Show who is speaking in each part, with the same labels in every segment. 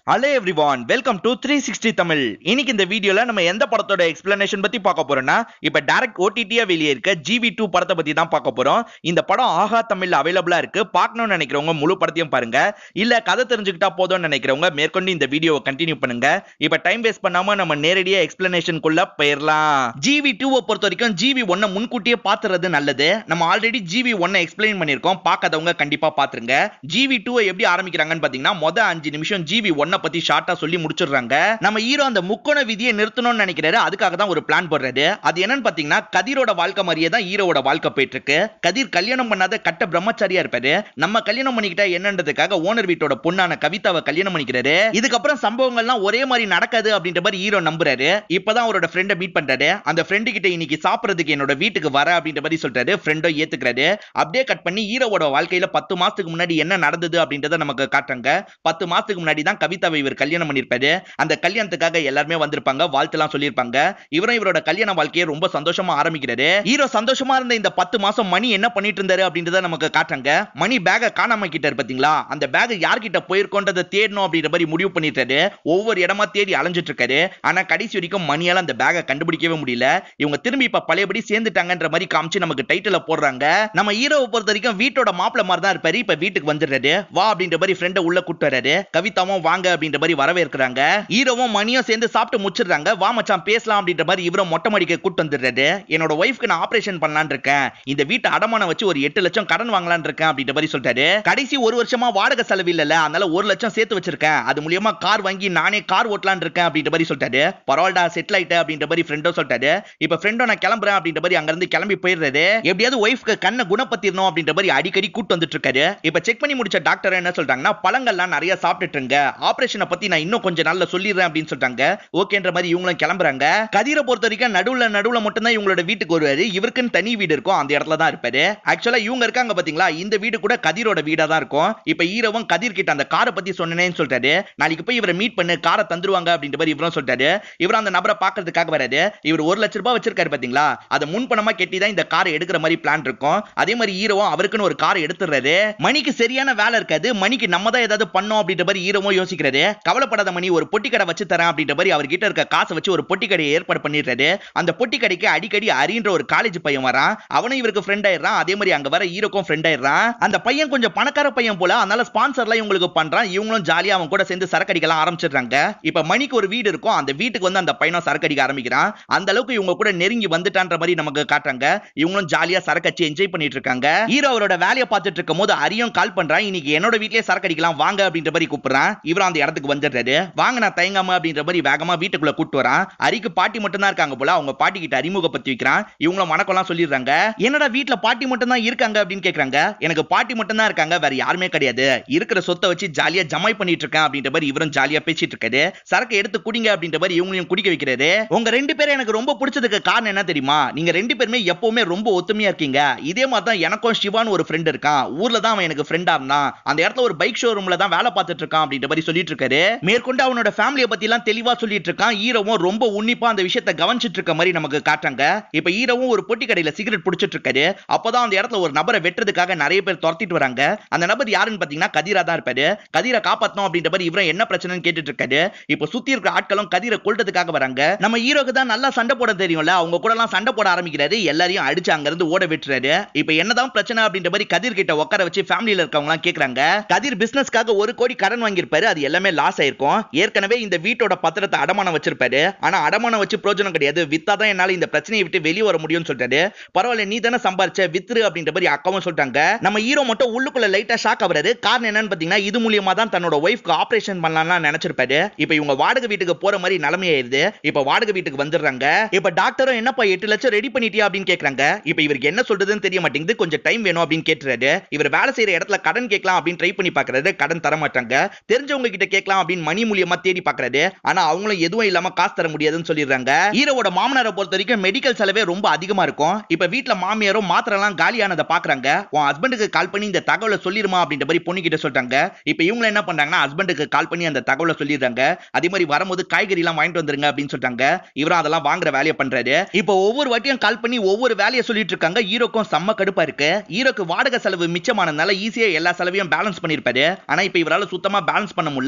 Speaker 1: hello everyone welcome to three sixty Tamil இன்னைக்கு இந்த வீடியோல நம்ம எந்த படத்தோட எக்ஸ்பிளனேஷன் பத்தி பார்க்க போறோம்னா இப்ப டைரக்ட் ஓடிடியா வெளியே இருக்க ஜிவி டூ படத்தை பத்தி தான் பார்க்க போறோம் இந்த படம் ஆஹா தமிழ்ல அவைலபிளா இருக்கு பார்க்கணும்னு நினைக்கிறவங்க முழு படத்தையும் பாருங்க இல்ல கதை தெரிஞ்சுக்கிட்டா போதும்னு நினைக்கிறவங்க மேற்கொண்டு இந்த வீடியோவை கண்டினியூ பண்ணுங்க இப்ப டைம் வேஸ்ட் பண்ணாம நம்ம நேரடியா எக்ஸ்பிளனேஷனுக்குள்ள போயிடலாம் ஜிவி டூவை பொறுத்த வரைக்கும் ஜிவி ஒன்னை முன்கூட்டியே பாத்துறது நல்லது நம்ம ஆல்ரெடி ஜிவி ஒன்னை எக்ஸ்பிளைன் பண்ணிருக்கோம் பார்க்காதவங்க கண்டிப்பா பாத்துருங்க ஜிவி டூவை எப்படி ஆரம்பிக்கிறாங்கன்னு பாத்தீங்கன்னா மொத அஞ்சு நிமிஷம் ஜிவி ஒன்னை பத்தி ஷார்ட்டா சொல்லி முடிச்சிடுறாங்க நம்ம ஹீரோ அந்த முக்கோண விதியை நிறுத்தணும்னு நினைக்கிறாரு அதுக்காக தான் ஒரு பிளான் போடுறாரு அது என்னன்னு பாத்தீங்கன்னா கதிரோட வாழ்க்கை மாதிரியே தான் ஹீரோவோட வாழ்க்கை போயிட்டு இருக்கு கதிர் கல்யாணம் பண்ணாத கட்ட பிரம்மச்சாரியா இருப்பாரு நம்ம கல்யாணம் பண்ணிக்கிட்டா என்னன்றதுக்காக ஓனர் வீட்டோட பொண்ணான கவிதாவை கல்யாணம் பண்ணிக்கிறாரு இதுக்கப்புறம் சம்பவங்கள்லாம் ஒரே மாதிரி நடக்காது அப்படின்ற மாதிரி ஹீரோ நம்புறாரு இப்பதான் அவரோட ஃப்ரெண்டை மீட் பண்றாரு அந்த ஃப்ரெண்டு கிட்ட இன்னைக்கு சாப்பிடுறதுக்கு என்னோட வீட்டுக்கு வர அப்படின்ற மாதிரி சொல்றாரு ஃப்ரெண்டோ ஏத்துக்கிறாரு அப்படியே கட் பண்ணி ஹீரோவோட வாழ்க்கையில பத்து மாசத்துக்கு முன்னாடி என்ன நடந்தது அப்படின்றத நமக்கு காட்டுறாங்க பத்து மாசத்துக்கு முன்னாடி தான் கவிதாவை இவர் கல்யாணம் பண்ணிருப்பாரு அந்த கல்யாணத்துக்காக எல்லாருமே வந்திருப்பாங்க வாழ்த்துலாம் சொல்லியிருப்பாங்க இவரும் இவரோட கல்யாண வாழ்க்கையை ரொம்ப சந்தோஷமா ஆரம்பிக்கிறாரு ஹீரோ சந்தோஷமா இருந்த இந்த பத்து மாசம் மணி என்ன பண்ணிட்டு இருந்தாரு அப்படின்றத நமக்கு காட்டுறாங்க மணி பேக காணாம கிட்டாரு பாத்தீங்களா அந்த பேக் யார்கிட்ட போயிருக்கோன்றதை தேடணும் அப்படின்ற மாதிரி முடிவு பண்ணிட்டாரு ஒவ்வொரு இடமா தேடி அலைஞ்சிட்டு இருக்காரு ஆனா கடைசி வரைக்கும் மணியால அந்த பேகை கண்டுபிடிக்கவே முடியல இவங்க திரும்பி இப்ப பழையபடி சேர்ந்துட்டாங்கன்ற மாதிரி காமிச்சு நமக்கு டைட்டில போடுறாங்க நம்ம ஹீரோவை பொறுத்த வரைக்கும் வீட்டோட மாப்பிள்ள மாதிரி தான் இருப்பாரு இப்ப வீட்டுக்கு வந்துடுறாரு வா அப்படின்ற மாதிரி ஃப்ரெண்டை உள்ள கூட்டு வர்றாரு கவிதாவும் வாங்க அப்படின்ற மாதிரி வரவேற்கிறாங்க ஹீரோவும் மணியும் சேர்ந்து சாப்பிட்டு முடிச்சிடுறாங்க வா மச்சான் பேசலாம் அப்படின்ற மாதிரி இவரும் மொட்டை மாடிக்கு கூட்டு வந்துடுறாரு என்னோட ஒய்ஃப்க்கு நான் ஆபரேஷன் பண்ணலான்னு இருக்கேன் இந்த வீட்டை அடமானம் வச்சு ஒரு எட்டு லட்சம் கடன் வாங்கலாம்னு இருக்கேன் அப்படின்ற மாதிரி சொல்லிட்டாரு கடைசி ஒரு வருஷமா வாடகை செலவு இல்லல அதனால ஒரு லட்சம் சேர்த்து வச்சிருக்கேன் அது மூலியமா கார் வாங்கி நானே கார் ஓட்டலாம்னு இருக்கேன் அப்படின்ற மாதிரி சொல்லிட்டாரு பரவாயில்டா செட்டில் ஆயிட்ட அப்படின்ற மாதிரி ஃப்ரெண்டோ சொல்லிட்டாரு இப்ப ஃப்ரெண்டோ நான் கிளம்புறேன் அப்படின்ற மாதிரி அங்க இருந்து கிளம்பி போயிடுறாரு எப்படியாவது ஒய்ஃப்க்கு கண்ணை குணப்படுத்திடணும் அப்படின்ற மாதிரி அடிக்கடி கூட்டு வந்துட்டு இருக்காரு இப்ப செக் பண்ணி முடிச்ச டாக்டர் என்ன சொல்றாங்கன்னா பழங்கள்லாம் நிறைய சாப்பிட்டுட்டு இருங்க ஆபரேஷனை பத்தி நான் இன்னும் கொஞ்சம் நாள்ல சொல்லிடுறேன் அப்படின்னு சொல்றாங்க ஓகேன்ற மாதிரி இவங்களும் கிளம்புறாங்க கதிரை பொறுத்த வரைக்கும் நடுவுல நடுவுல மட்டும் தான் இவங்களோட வீட்டுக்கு வருவாரு இவருக்குன்னு தனி வீடு இருக்கும் அந்த இடத்துல தான் இருப்பாரு ஆக்சுவலா இவங்க இருக்காங்க பாத்தீங்களா இந்த வீடு கூட கதிரோட வீடா தான் இருக்கும் இப்ப ஈரவும் கதிர் கிட்ட அந்த காரை பத்தி சொன்னேன்னு சொல்லிட்டாரு நாளைக்கு போய் இவரை மீட் பண்ணு காரை தந்துருவாங்க அப்படின்ற மாதிரி இவரும் சொல்லிட்டாரு இவர் அந்த நபரை பாக்குறதுக்காக வராரு இவர் ஒரு லட்ச ரூபாய் வச்சிருக்காரு பாத்தீங்களா அதை முன் பணமா கட்டி தான் இந்த காரை எடுக்கிற மாதிரி பிளான் இருக்கும் அதே மாதிரி ஹீரோவும் அவருக்குன்னு ஒரு காரை எடுத்துறாரு மணிக்கு சரியான வேலை இருக்காது மணிக்கு நம்ம தான் ஏதாவது பண்ணோம் அப்படின்ற மாதிரி ஹீரோவும் யோசிக்கிறாரு கவலைப்படாத மணி ஒரு பொட்டி கடை வச்சு தரேன் அப்படின்ற மாதிரி அவர்கிட்ட இருக்க காசை வச்சு ஒரு பொட்டி கடையை ஏற்பாடு பண்ணிடுறாரு அந்த பொட்டி கடைக்கு அடிக்கடி அரின்ற ஒரு காலேஜ் பையன் வரான் அவனும் இவருக்கு ஃப்ரெண்ட் ஆயிடுறான் அதே மாதிரி அங்க வர ஹீரோக்கும் ஃப்ரெண்ட் ஆயிடுறான் அந்த பையன் கொஞ்சம் பணக்கார பையன் போல அதனால ஸ்பான்சர்லாம் இவங்களுக்கு பண்றான் இவங்களும் ஜாலியா அவன் கூட சேர்ந்து சரக்கு அடிக்கலாம் ஆரம்பிச்சிடுறாங்க இப்ப மணிக்கு ஒரு வீடு இருக்கும் அந்த வீட்டுக்கு வந்து அந்த பையனும் சரக்கு அடிக்க ஆரம்பிக்கிறான் அந்த அளவுக்கு இவங்க கூட நெருங்கி வந்துட்டான்ற மாதிரி நமக்கு காட்டுறாங்க இவங்களும் ஜாலியா சரக்கு அடிச்சு என்ஜாய் பண்ணிட்டு இருக்காங்க ஹீரோ அவரோட வேலையை பார்த்துட்டு இருக்கும் போது அரியும் கால் பண்றான் இன்னைக்கு என்னோட வீட்லயே சரக்கு அடிக்கலாம் வாங்க அப்படின்ற மாதிரி கூப்பிடுறான் இவரும் அந்த இடத்துக்கு வந்துடுறாரு வாங்க நான் தயங்காம அப்படின்ற மாதிரி வேகமா வீட்டுக்குள்ள கூட்டு வரான் அரிக்கு பாட்டி மட்டும் தான் இருக்காங்க போல அவங்க பாட்டி கிட்ட அறிமுகப்படுத்தி வைக்கிறான் இவங்களும் வணக்கம்லாம் சொல்லிடுறாங்க என்னடா வீட்ல பாட்டி மட்டும் தான் இருக்காங்க அப்படின்னு கேக்குறாங்க எனக்கு பாட்டி மட்டும் தான் இருக்காங்க வேற யாருமே கிடையாது இருக்கிற சொத்தை வச்சு ஜாலியா ஜமாய் பண்ணிட்டு இருக்கேன் அப்படின்ற மாதிரி இவரும் ஜாலியா பேசிட்டு இருக்காரு சரக்கு எடுத்து குடிங்க அப்படின்ற மாதிரி இவங்களையும் குடிக்க வைக்கிறாரு உங்க ரெண்டு பேரும் எனக்கு ரொம்ப பிடிச்சதுக்கு காரணம் என்ன தெரியுமா நீங்க ரெண்டு பேருமே எப்பவுமே ரொம்ப ஒத்துமையா இருக்கீங்க இதே மாதிரி தான் எனக்கும் சிவான்னு ஒரு ஃப்ரெண்ட் இருக்கான் ஊர்ல தான் அவன் எனக்கு ஃப்ரெண்டா இருந்தான் அந்த இடத்துல ஒரு பைக் ஷோரூம்ல தான் வேலை பார்த்துட்டு இருக்கான் அப்படின்ற மாதிரி சொல்லிட்டு இருக்காரு மேற்கொண்டு அவனோட ஃபேமிலியை பத்தி எல்லாம் தெளிவா சொல்லிட்டு இருக்கான் ஹீரோவும் ரொம்ப உன்னிப்பா அந்த விஷயத்தை கவனிச்சிட்டு இருக்க மாதிரி நமக்கு காட்டுறாங்க இப்ப ஹீரோவும் ஒரு பொட்டி கடையில சிகரெட் பிடிச்சிட்டு இருக்காரு அப்பதான் அந்த இடத்துல ஒரு நபரை வெட்டுறதுக்காக நிறைய பேர் துரத்திட்டு வராங்க அந்த நபர் யாருன்னு பாத்தீங்கன்னா கதிரா தான் இருப்பாரு கதிரை காப்பாத்தணும் அப்படின்ற மாதிரி இவரும் என்ன பிரச்சனைன்னு கேட்டுட்டு இருக்காரு இப்ப சுத்தி இருக்கிற ஆட்களும் கதிரை கொல்றதுக்காக வராங்க நம்ம ஹீரோக்கு தான் நல்லா சண்டை போட தெரியும்ல அவங்க கூட எல்லாம் சண்டை போட ஆரம்பிக்கிறாரு எல்லாரையும் அடிச்சு அங்க இருந்து ஓட விட்டுறாரு இப்ப என்னதான் பிரச்சனை அப்படின்ற மாதிரி கதிர் கிட்ட உட்கார வச்சு ஃபேமிலியில இருக்கவங்க எல்லாம் கேக்குறாங்க கதிர் பிசினஸ்க்காக ஒரு கோடி கடன் வாங்கியிருப்பாரு அது எல்லாமே லாஸ் ஆயிருக்கும் ஏற்கனவே இந்த வீட்டோட பத்திரத்தை அடமானம் வச்சிருப்பாரு ஆனா அடமானம் வச்சு பிரோஜனம் கிடையாது வித்தாதான் என்னால இந்த பிரச்சனையை விட்டு வெளியே வர முடியும்னு சொல்லிட்டாரு பரவாயில்ல நீ தானே சம்பாரிச்ச வித்துரு அப்படின்ற மாதிரி அக்காவும் சொல்லிட்டாங்க நம்ம ஹீரோ மட்டும் உள்ளுக்குள்ள லைட்டா ஷாக் ஆகுறாரு காரணம் என்னன்னு பாத்தீங்கன்னா இது மூலியமா தான் தன்னோட ஒய்ஃப்க்கு ஆபரேஷன் பண்ணலாம்னு நினைச்சிருப்பாரு இப்ப இவங்க வாடகை வீட்டுக்கு போற மாதிரி நிலைமை ஆயிருது இப்ப வாடகை வீட்டுக்கு வந்துடுறாங்க இப்ப டாக்டரும் என்னப்பா எட்டு லட்சம் ரெடி பண்ணிட்டியா அப்படின்னு கேக்குறாங்க இப்ப இவருக்கு என்ன சொல்றதுன்னு தெரிய மாட்டேங்குது கொஞ்சம் டைம் வேணும் அப்படின்னு கேட்டுறாரு இவர் வேலை செய்யற இடத்துல கடன் கேட்கலாம் அப்படின்னு ட்ரை பண்ணி பாக்குறாரு கடன் தர மாட்டாங்க தெரிஞ்சவங்க கிட்ட கேட்கலாம் அப்படின்னு மணி மூலியமா தேடி பாக்குறாரு ஆனா அவங்களும் எதுவும் இல்லாம காசு தர முடியாதுன்னு சொல்லிடுறாங்க ஹீரோவோட மாமனாரை பொறுத்த வரைக்கும் மெடிக்கல் செலவே ரொம்ப அதிகமா இருக்கும் இப்ப வீட்ல மாமியாரும் மாத்திரை எல்லாம் காலியானதை பாக்குறாங்க உன் ஹஸ்பண்டுக்கு கால் பண்ணி இந்த தகவலை சொல்லிருமா அப்படின்ற மாதிரி பொண்ணு கிட்ட சொல்றாங்க இப்ப இவங்க என்ன பண்றாங்கன்னா ஹஸ்பண்டுக்கு கால் பண்ணி அந்த தகவலை சொல்லிடுறாங்க அதே மாதிரி வரும்போது காய்கறி எல்லாம் வாங்கிட்டு வந்துருங்க அப்படின்னு சொல்றாங்க இவரும் அதெல்லாம் வாங்குற வேலையை பண்றாரு இப்போ ஒவ்வொரு வாட்டியும் கால் பண்ணி ஒவ்வொரு வேலையை சொல்லிட்டு இருக்காங்க ஹீரோக்கும் செம்ம கடுப்பா இருக்கு ஹீரோக்கு வாடகை செலவு மிச்சமானதுனால ஈஸியா எல்லா செலவையும் பேலன்ஸ் பண்ணிருப்பாரு ஆனா இப்ப இவரால சுத்தமா பேலன்ஸ் பண்ண முடியல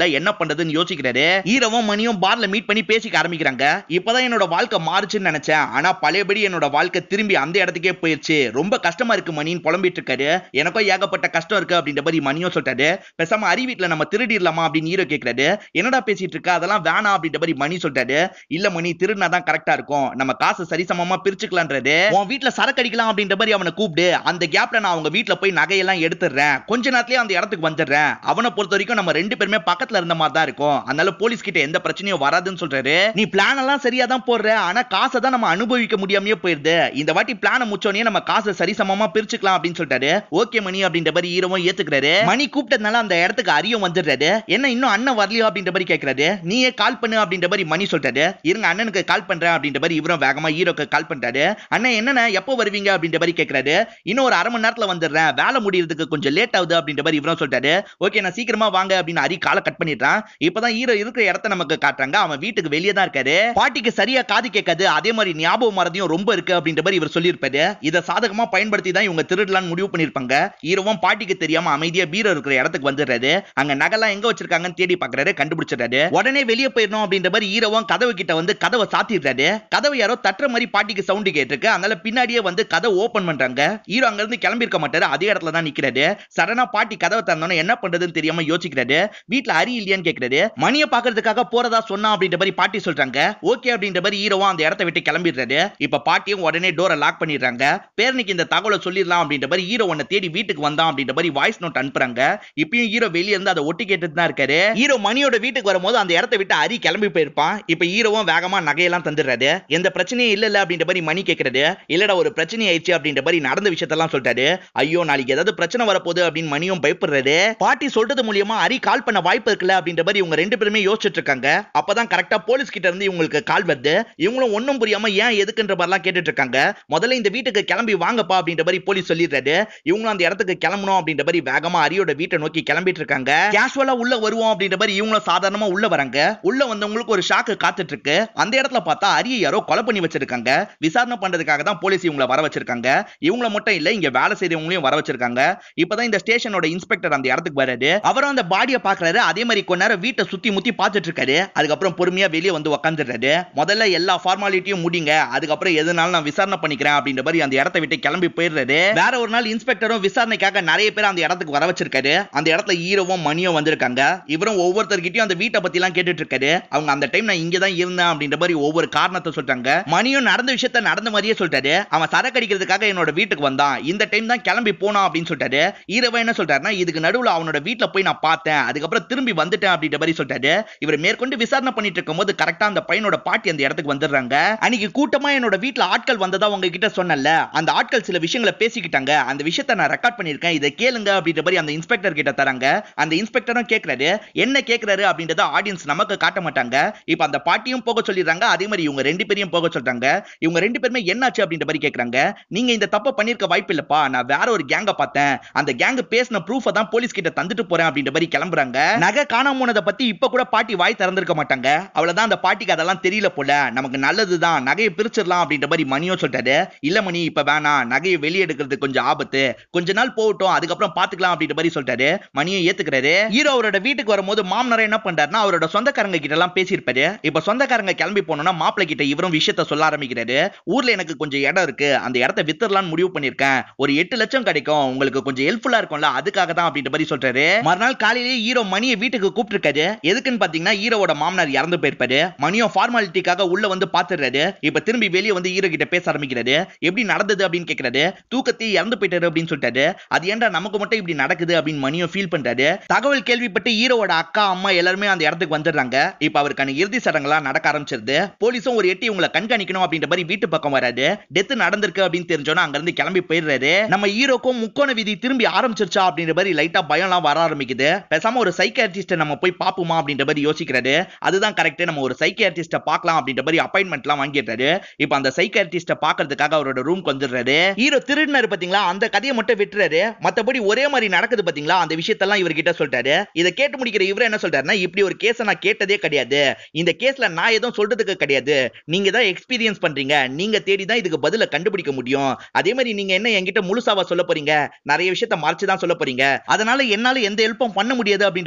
Speaker 1: முடியல என்ன பண்றதுன்னு யோசிக்கிறாரு ஈரவும் மணியும் பார்ல மீட் பண்ணி பேசிக்க ஆரம்பிக்கிறாங்க இப்பதான் என்னோட வாழ்க்கை மாறுச்சுன்னு நினைச்சேன் ஆனா பழையபடி என்னோட வாழ்க்கை திரும்பி அந்த இடத்துக்கே போயிருச்சு ரொம்ப கஷ்டமா இருக்கு மணின்னு புலம்பிட்டு இருக்காரு எனக்கும் ஏகப்பட்ட கஷ்டம் இருக்கு அப்படின்ற மாதிரி மணியும் சொல்லிட்டாரு பேசாம அரி வீட்டுல நம்ம திருடிடலாமா அப்படின்னு ஹீரோ கேக்குறாரு என்னடா பேசிட்டு இருக்க அதெல்லாம் வேணாம் அப்படின்ற மாதிரி மணி சொல்லிட்டாரு இல்ல மணி திருடினா தான் கரெக்டா இருக்கும் நம்ம காசு சரிசமமா பிரிச்சுக்கலான்றது உன் வீட்டுல சரக்கு அடிக்கலாம் அப்படின்ற மாதிரி அவனை கூப்பிடு அந்த கேப்ல நான் அவங்க வீட்டுல போய் நகையெல்லாம் எடுத்துடுறேன் கொஞ்ச நேரத்திலேயே அந்த இடத்துக்கு வந்துடுறேன் அவனை பொறுத்த வரைக்கும் நம்ம ரெண்டு பேருமே பக்கத்துல இருந்த மாதிரி தான் இருக்கும் அதனால போலீஸ் கிட்ட எந்த பிரச்சனையும் வராதுன்னு சொல்றாரு நீ பிளான் எல்லாம் சரியா தான் போடுற ஆனா காசை தான் நம்ம அனுபவிக்க முடியாமயே போயிருது இந்த வாட்டி பிளான முச்சோனே நம்ம காசை சரிசமமா பிரிச்சுக்கலாம் அப்படின்னு சொல்லிட்டாரு ஓகே மணி அப்படின்ற மாதிரி ஹீரோவும் ஏத்துக்கிறாரு மணி கூப்பிட்டதுனால அந்த இடத்துக்கு அரியும் வந்துடுறாரு என்ன இன்னும் அண்ணன் வரலையோ அப்படின்ற மாதிரி கேட்கறாரு நீயே கால் பண்ணு அப்படின்ற மாதிரி மணி சொல்லிட்டாரு இருங்க அண்ணனுக்கு கால் பண்றேன் அப்படின்ற மாதிரி இவரும் வேகமா ஹீரோக்கு கால் பண்றாரு அண்ணன் என்னண்ணே எப்போ வருவீங்க அப்படின்ற மாதிரி கேட்கறாரு இன்னும் ஒரு அரை மணி நேரத்துல வந்துடுறேன் வேலை முடியறதுக்கு கொஞ்சம் லேட் ஆகுது அப்படின்ற மாதிரி இவரும் சொல்லிட்டாரு ஓகே நான் சீக்கிரமா வாங்க அப்படின்னு அரி காலை கட் பண்ணிடுறான் இப்பதான் ஹீரோ இருக்கிற இடத்த நமக்கு காட்டுறாங்க அவன் வீட்டுக்கு வெளியே தான் இருக்காரு பாட்டிக்கு சரியா காது கேட்காது அதே மாதிரி ஞாபகம் மறதியும் ரொம்ப இருக்கு அப்படின்ற மாதிரி இவர் சொல்லியிருப்பாரு இதை சாதகமா பயன்படுத்தி தான் இவங்க திருடலான்னு முடிவு பண்ணிருப்பாங்க ஹீரோவும் பாட்டிக்கு தெரியாம அமைதியா பீரோ இருக்கிற இடத்துக்கு வந்துடுறாரு அங்க நகைலாம் எங்க வச்சிருக்காங்கன்னு தேடி பாக்குறாரு கண்டுபிடிச்சிடுறாரு உடனே வெளியே போயிடணும் அப்படின்ற மாதிரி ஹீரோவும் கதவு கிட்ட வந்து கதவை சாத்திடுறாரு கதவை யாரோ தட்டுற மாதிரி பாட்டிக்கு சவுண்டு கேட்டிருக்கு அதனால பின்னாடியே வந்து கதவை ஓபன் பண்றாங்க ஹீரோ அங்க இருந்து கிளம்பி இருக்க மாட்டாரு அதே இடத்துல தான் நிக்கிறாரு சடனா பாட்டி கதவை திறந்தோன்னு என்ன பண்றதுன்னு தெரியாம யோசிக்கிறாரு வீட்ல அரி இல்லையான்னு கேக்குறாரு மணியை பாக்குறதுக்காக போறதா சொன்னா அப்படின்ற மாதிரி பாட்டி சொல்றாங்க ஓகே அப்படின்ற மாதிரி ஹீரோவும் அந்த இடத்த விட்டு கிளம்பிடுறாரு இப்ப பாட்டியும் உடனே டோரை லாக் பண்ணிடுறாங்க பேரனுக்கு இந்த தகவலை சொல்லிடலாம் அப்படின்ற மாதிரி ஹீரோ உன்னை தேடி வீட்டுக்கு வந்தான் அப்படின்ற மாதிரி வாய்ஸ் நோட் அனுப்புறாங்க இப்பயும் ஹீரோ வெளியே இருந்து அதை ஒட்டி கேட்டுட்டு தான் இருக்காரு ஹீரோ மணியோட வீட்டுக்கு வரும்போது அந்த இடத்த விட்டு அரி கிளம்பி போயிருப்பான் இப்ப ஹீரோவும் வேகமா நகையெல்லாம் தந்துடுறாரு எந்த பிரச்சனையும் இல்ல இல்ல அப்படின்ற மாதிரி மணி கேக்குறாரு இல்லடா ஒரு பிரச்சனை ஆயிடுச்சு அப்படின்ற மாதிரி நடந்த விஷயத்தெல்லாம் சொல்லிட்டாரு ஐயோ நாளைக்கு ஏதாவது பிரச்சனை வரப்போகுது அப்படின்னு மணியும் பயப்படுறாரு பாட்டி சொல்றது மூலியமா அரி கால் பண்ண வாய்ப்பு இருக்குல்ல அப்படின்ற மாதிரி இவங்க ரெண்டு பேருமே யோசிச்சுட்டு இருக்காங்க அப்பதான் கரெக்டா போலீஸ் கிட்ட இருந்து இவங்களுக்கு கால் வருது இவங்களும் ஒண்ணும் புரியாம ஏன் எதுக்குன்ற மாதிரிலாம் கேட்டுட்டு இருக்காங்க முதல்ல இந்த வீட்டுக்கு கிளம்பி வாங்கப்பா அப்படின்ற மாதிரி போலீஸ் சொல்லிடுறாரு இவங்களும் அந்த இடத்துக்கு கிளம்பணும் அப்படின்ற மாதிரி வேகமா அரியோட வீட்டை நோக்கி கிளம்பிட்டு இருக்காங்க கேஷுவலா உள்ள வருவோம் அப்படின்ற மாதிரி இவங்களும் சாதாரணமா உள்ள வராங்க உள்ள வந்தவங்களுக்கு ஒரு ஷாக்கு காத்துட்டு இருக்கு அந்த இடத்துல பார்த்தா அரியை யாரோ கொலை பண்ணி வச்சிருக்காங்க விசாரணை பண்றதுக்காக தான் போலீஸ் இவங்கள வர வச்சிருக்காங்க இவங்கள மட்டும் இல்ல இங்க வேலை செய்யறவங்களையும் வர வச்சிருக்காங்க இப்பதான் இந்த ஸ்டேஷனோட இன்ஸ்பெக்டர் அந்த இடத்துக்கு வராரு அவரும் அந்த பாடியை பாக்குறாரு அதே மாதிரி கொஞ்ச நேரம் வீட்டை சுத்தி முத்தி பார்த்துட்டு இருக்காரு அதுக்கப்புறம் பொறுமையா வெளியே வந்து உக்காந்துடுறாரு முதல்ல எல்லா ஃபார்மாலிட்டியும் முடிங்க அதுக்கப்புறம் எதுனாலும் நான் விசாரணை பண்ணிக்கிறேன் அப்படின்ற மாதிரி அந்த இடத்த விட்டு கிளம்பி போயிடுறாரு வேற ஒரு நாள் இன்ஸ்பெக்டரும் விசாரணைக்காக நிறைய பேர் அந்த இடத்துக்கு வர வச்சிருக்காரு அந்த இடத்துல ஹீரோவும் மணியும் வந்திருக்காங்க இவரும் ஒவ்வொருத்தர்கிட்டயும் அந்த வீட்டை பத்தி எல்லாம் கேட்டுட்டு இருக்காரு அவங்க அந்த டைம் நான் இங்க தான் இருந்தேன் அப்படின்ற மாதிரி ஒவ்வொரு காரணத்தை சொல்றாங்க மணியும் நடந்த விஷயத்த நடந்த மாதிரியே சொல்லிட்டாரு அவன் சரக்கு அடிக்கிறதுக்காக என்னோட வீட்டுக்கு வந்தான் இந்த டைம் தான் கிளம்பி போனான் அப்படின்னு சொல்லிட்டாரு ஹீரோவா என்ன சொல்றாருன்னா இதுக்கு நடுவுல அவனோட வீட்டுல போய் நான் பார்த்தேன் அதுக்கப்புறம் திரும்பி வந்துட்டேன் அப்படின்ற மாதிரி சொல்லிட்டாரு இவர் மேற்கொண்டு விசாரணை பண்ணிட்டு இருக்கும்போது கரெக்டா அந்த பையனோட பாட்டி அந்த இடத்துக்கு வந்துடுறாங்க அன்னைக்கு கூட்டமா என்னோட வீட்டுல ஆட்கள் வந்ததா உங்ககிட்ட சொன்னல அந்த ஆட்கள் சில விஷயங்களை பேசிக்கிட்டாங்க அந்த விஷயத்தை நான் ரெக்கார்ட் பண்ணிருக்கேன் இதை கேளுங்க அப்படின்ற மாதிரி அந்த இன்ஸ்பெக்டர் கிட்ட தராங்க அந்த இன்ஸ்பெக்டரும் கேக்குறாரு என்ன கேக்குறாரு அப்படின்றத ஆடியன்ஸ் நமக்கு காட்ட மாட்டாங்க இப்ப அந்த பாட்டியும் போக சொல்லிடுறாங்க அதே மாதிரி இவங்க ரெண்டு பேரையும் போக சொல்றாங்க இவங்க ரெண்டு பேருமே என்னாச்சு அப்படின்ற மாதிரி கேக்குறாங்க நீங்க இந்த தப்ப பண்ணிருக்க வாய்ப்பு இல்லப்பா நான் வேற ஒரு கேங்க பார்த்தேன் அந்த கேங் பேசின ப்ரூஃப தான் போலீஸ் கிட்ட தந்துட்டு போறேன் அப்படின்ற மாதிரி கிளம்புறாங்க நகை காணாம போனதை பத்தி இப்ப கூட பாட்டி வாய் திறந்திருக்க மாட்டாங்க அவ்வளவுதான் அந்த பாட்டிக்கு அதெல்லாம் தெரியல போல நமக்கு நல்லதுதான் நகையை பிரிச்சிடலாம் அப்படின்ற மாதிரி மணியும் சொல்லிட்டாரு இல்ல மணி இப்ப வேணாம் நகையை வெளியே எடுக்கிறது கொஞ்சம் ஆபத்து கொஞ்ச நாள் போகட்டும் அதுக்கப்புறம் பாத்துக்கலாம் அப்படின்ற மாதிரி சொல்லிட்டாரு மணியும் ஏத்துக்கிறாரு ஹீரோ அவரோட வீட்டுக்கு வரும்போது மாமனார் என்ன பண்றாருன்னா அவரோட சொந்தக்காரங்க கிட்ட எல்லாம் பேசியிருப்பாரு இப்ப சொந்தக்காரங்க கிளம்பி போனோம்னா மாப்பிள்ளை கிட்ட இவரும் விஷயத்த சொல்ல ஆரம்பிக்கிறாரு ஊர்ல எனக்கு கொஞ்சம் இடம் இருக்கு அந்த இடத்த வித்துடலாம்னு முடிவு பண்ணிருக்கேன் ஒரு எட்டு லட்சம் கிடைக்கும் உங்களுக்கு கொஞ்சம் ஹெல்ப்ஃபுல்லா இருக்கும்ல அதுக்காக தான் அப்படின்ற மாதிரி சொல்றாரு மறுநாள் காலையிலேயே ஹீரோ மணியை வீட்டுக்கு கூப்பிட்டுருக்காரு எதுக்குன்னு பாத்தீங்கன்னா ஹீரோவோட மாமனார் இறந்து போயிருப்பாரு மணியும் ஃபார்மாலிட்டிக்காக உள்ள வந்து பாத்துறாரு இப்ப திரும்பி வெளியே வந்து ஹீரோ கிட்ட பேச ஆரம்பிக்கிறாரு எப்படி நடந்தது அப்படின்னு கேக்குறாரு தூக்கத்தை இறந்து போயிட்டாரு அப்படின்னு சொல்லிட்டாரு அது ஏன்டா நமக்கு மட்டும் இப்படி நடக்குது அப்படின்னு மணியும் ஃபீல் பண்றாரு தகவல் கேள்விப்பட்டு ஹீரோவோட அக்கா அம்மா எல்லாருமே அந்த இடத்துக்கு வந்துடுறாங்க இப்ப அவருக்கான இறுதி சடங்கெல்லாம் நடக்க ஆரம்பிச்சிருது போலீஸும் ஒரு எட்டி உங்களை கண்காணிக்கணும் அப்படின்ற மாதிரி வீட்டு பக்கம் வராது டெத் நடந்திருக்கு அப்படின்னு தெரிஞ்சோன்னா அங்க இருந்து கிளம்பி போயிடுறாரு நம்ம ஹீரோக்கும் முக்கோண விதி திரும்பி ஆரம்பிச்சிருச்சா அப்படின்ற மாதிரி லைட்டா பயம்லாம் வர ஆரம்பிக்குது பேசாம ஒரு சைக்கியாட்ரிஸ்ட நம்ம போய் பாப்போமா அப்படின்ற மாதிரி யோசிக்கிறாரு அதுதான் கரெக்ட் நம்ம ஒரு சைக்கியாட்ரிஸ்ட பார்க்கலாம் அப்படின்ற மாதிரி அப்பாயின்மெண்ட்லாம் வாங்கிடுறாரு இப்ப அந்த சைக்கியாட்ரிஸ்ட பாக்குறதுக்காக அவரோட ரூம் வந்துடுறாரு ஹீரோ திருடினாரு பாத்தீங்களா அந்த கதையை மட்டும் விட்டுறாரு மத்தபடி ஒரே மாதிரி நடக்குது பாத்தீங்களா அந்த விஷயத்தெல்லாம் இவர்கிட்ட சொல்லிட்டாரு இதை கேட்டு முடிக்கிற இவர் என்ன சொல்றாருன்னா இப்படி ஒரு கேஸை நான் கேட்டதே கிடையாது இந்த கேஸ்ல நான் எதுவும் சொல்றதுக்கு கிடையாது நீங்க தான் எக்ஸ்பீரியன்ஸ் பண்றீங்க நீங்க தேடி தான் இதுக்கு பதில கண்டுபிடிக்க முடியும் அதே மாதிரி நீங்க என்ன என்கிட்ட முழுசாவா சொல்ல போறீங்க நிறைய விஷயத்த மறைச்சு தான் சொல்ல போறீங்க அதனால என்னால எந்த ஹெல்ப்பும் பண்ண முடியாது அப்படின்ற மாதிரி சொல்லி